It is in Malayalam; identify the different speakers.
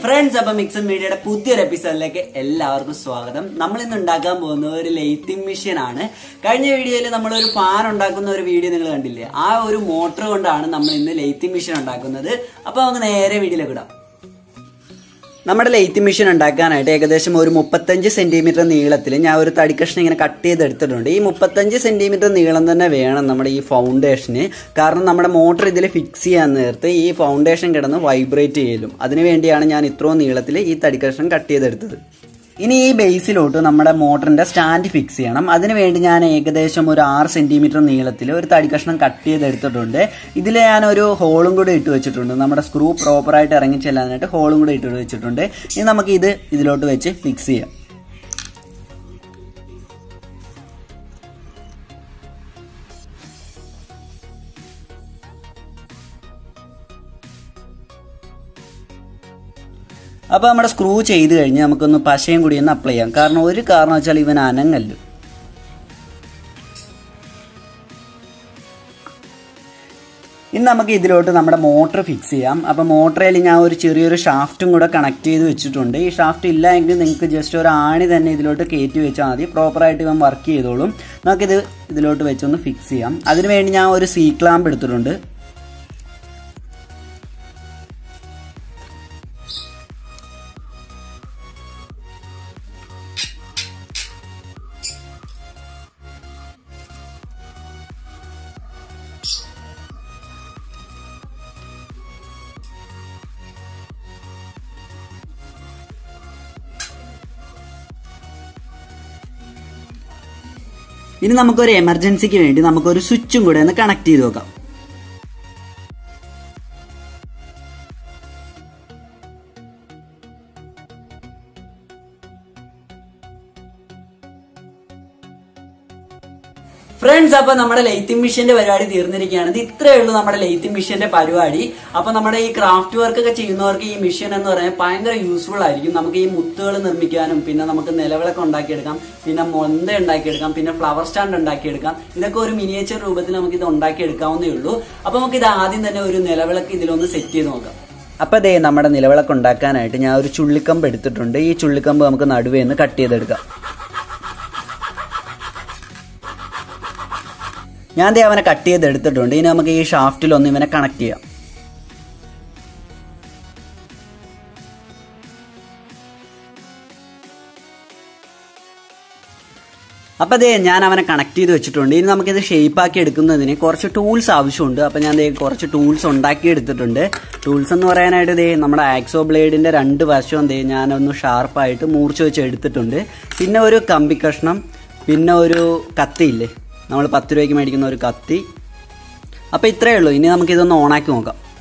Speaker 1: ഫ്രണ്ട്സ് അപ്പൊ മിക്സൺ മീഡിയയുടെ പുതിയൊരു എപ്പിസോഡിലേക്ക് എല്ലാവർക്കും സ്വാഗതം നമ്മൾ ഇന്ന് ഉണ്ടാക്കാൻ പോകുന്നത് ഒരു ലൈറ്റിംഗ് മെഷീൻ ആണ് കഴിഞ്ഞ വീഡിയോയിൽ നമ്മൾ ഒരു ഫാൻ ഉണ്ടാക്കുന്ന ഒരു വീഡിയോ നിങ്ങൾ കണ്ടില്ലേ ആ ഒരു മോട്ടർ കൊണ്ടാണ് നമ്മൾ ഇന്ന് ലൈറ്റിംഗ് മെഷീൻ ഉണ്ടാക്കുന്നത് അപ്പൊ നമുക്ക് നേരെ വീഡിയോയിലേക്ക് ഇടാം നമ്മുടെ ലൈറ്റ് മെഷീൻ ഉണ്ടാക്കാനായിട്ട് ഏകദേശം ഒരു മുപ്പത്തഞ്ച് സെന്റിമീറ്റർ നീളത്തിൽ ഞാൻ ഒരു തടിക്കഷ്ണം ഇങ്ങനെ കട്ട് ചെയ്തെടുത്തിട്ടുണ്ട് ഈ മുപ്പത്തഞ്ച് സെന്റിമീറ്റർ നീളം തന്നെ വേണം നമ്മുടെ ഈ ഫൗണ്ടേഷന് കാരണം നമ്മുടെ മോട്ടർ ഇതിൽ ഫിക്സ് ചെയ്യാൻ നേരത്ത് ഈ ഫൗണ്ടേഷൻ കിടന്ന് വൈബ്രേറ്റ് ചെയ്യലും അതിനു വേണ്ടിയാണ് ഞാൻ ഇത്രയും നീളത്തിൽ ഈ തടിക്കഷ്ണം കട്ട് ചെയ്തെടുത്തത് ഇനി ഈ ബേസിലോട്ട് നമ്മുടെ മോട്ടറിന്റെ സ്റ്റാൻഡ് ഫിക്സ് ചെയ്യണം അതിന് വേണ്ടി ഞാൻ ഏകദേശം ഒരു ആറ് സെന്റിമീറ്റർ നീളത്തിൽ ഒരു തടി കഷ്ണം കട്ട് ചെയ്തെടുത്തിട്ടുണ്ട് ഇതിൽ ഞാൻ ഒരു ഹോളും കൂടി ഇട്ട് വെച്ചിട്ടുണ്ട് നമ്മുടെ സ്ക്രൂ പ്രോപ്പറായിട്ട് ഇറങ്ങി ചെല്ലാനായിട്ട് ഹോളും കൂടി ഇട്ട് വെച്ചിട്ടുണ്ട് ഇനി നമുക്ക് ഇത് ഇതിലോട്ട് വെച്ച് ഫിക്സ് ചെയ്യാം അപ്പോൾ നമ്മുടെ സ്ക്രൂ ചെയ്ത് കഴിഞ്ഞ് നമുക്കൊന്ന് പശയും കൂടി ഒന്ന് അപ്ലൈ ചെയ്യാം കാരണം ഒരു കാരണം വെച്ചാൽ ഇവൻ അനങ്ങല്ലു ഇനി നമുക്ക് ഇതിലോട്ട് നമ്മുടെ മോട്ടർ ഫിക്സ് ചെയ്യാം അപ്പോൾ മോട്ടറിൽ ഞാൻ ഒരു ചെറിയൊരു ഷാഫ്റ്റും കൂടെ കണക്ട് ചെയ്ത് വെച്ചിട്ടുണ്ട് ഈ ഷാഫ്റ്റ് ഇല്ല എങ്കിൽ നിങ്ങൾക്ക് ജസ്റ്റ് ഒരു ആണി തന്നെ ഇതിലോട്ട് കയറ്റി വെച്ചാൽ മതി പ്രോപ്പറായിട്ട് ഇവൻ വർക്ക് ചെയ്തോളും നമുക്കിത് ഇതിലോട്ട് വെച്ചൊന്ന് ഫിക്സ് ചെയ്യാം അതിനുവേണ്ടി ഞാൻ ഒരു സീ ക്ലാമ്പ് എടുത്തിട്ടുണ്ട് ഇനി നമുക്കൊരു എമർജൻസിക്ക് വേണ്ടി നമുക്കൊരു സ്വിച്ചും കൂടെ ഒന്ന് കണക്ട് ചെയ്ത് നോക്കാം ഫ്രണ്ട്സ് അപ്പൊ നമ്മുടെ ലൈറ്റിംഗ് മിഷന്റെ പരിപാടി തീർന്നിരിക്കുകയാണ് ഇത് ഇത്രയേ ഉള്ളൂ നമ്മുടെ ലൈറ്റിംഗ് മിഷന്റെ പരിപാടി അപ്പൊ നമ്മുടെ ഈ ക്രാഫ്റ്റ് വർക്ക് ഒക്കെ ചെയ്യുന്നവർക്ക് ഈ മിഷൻ എന്ന് പറയുന്നത് ഭയങ്കര യൂസ്ഫുൾ ആയിരിക്കും നമുക്ക് ഈ മുത്തുകൾ നിർമ്മിക്കാനും പിന്നെ നമുക്ക് നിലവിളക്ക് ഉണ്ടാക്കിയെടുക്കാം പിന്നെ മൊന്ത ഉണ്ടാക്കിയെടുക്കാം പിന്നെ ഫ്ലവർ സ്റ്റാൻഡ് ഉണ്ടാക്കിയെടുക്കാം ഇതൊക്കെ ഒരു മിനിയേച്ചർ രൂപത്തിൽ നമുക്ക് ഇത് ഉണ്ടാക്കിയെടുക്കാവുന്നേ ഉള്ളൂ അപ്പൊ നമുക്ക് ഇത് ആദ്യം തന്നെ ഒരു നിലവിളക്ക് ഇതിലൊന്ന് സെറ്റ് ചെയ്ത് നോക്കാം അപ്പൊ ദേ നമ്മുടെ നിലവിളക്ക് ഉണ്ടാക്കാനായിട്ട് ഞാൻ ഒരു ചുള്ളിക്കമ്പ് എടുത്തിട്ടുണ്ട് ഈ ചുള്ളിക്കമ്പ് നമുക്ക് നടുവേ നിന്ന് കട്ട് ചെയ്തെടുക്കാം ഞാൻ ദേ അവനെ കട്ട് ചെയ്ത് എടുത്തിട്ടുണ്ട് ഇനി നമുക്ക് ഈ ഷാഫ്റ്റിൽ ഒന്ന് ഇവനെ കണക്ട് ചെയ്യാം അപ്പൊ അതെ ഞാൻ അവനെ കണക്ട് ചെയ്ത് വെച്ചിട്ടുണ്ട് ഇനി നമുക്കിത് ഷേപ്പ് ആക്കി എടുക്കുന്നതിന് കുറച്ച് ടൂൾസ് ആവശ്യമുണ്ട് അപ്പൊ ഞാൻ ദേ കുറച്ച് ടൂൾസ് ഉണ്ടാക്കി എടുത്തിട്ടുണ്ട് ടൂൾസ് എന്ന് പറയാനായിട്ട് ദേ നമ്മുടെ ആക്സോ ബ്ലേഡിന്റെ രണ്ട് വശവും ദേ ഞാനൊന്ന് ഷാർപ്പായിട്ട് മൂർച്ച വെച്ച് എടുത്തിട്ടുണ്ട് പിന്നെ ഒരു കമ്പി കഷ്ണം പിന്നെ ഒരു കത്തിയില്ലേ നമ്മൾ പത്ത് രൂപയ്ക്ക് മേടിക്കുന്ന ഒരു കത്തി അപ്പോൾ ഇത്രയേ ഉള്ളൂ ഇനി നമുക്കിതൊന്ന് ഓണാക്കി നോക്കാം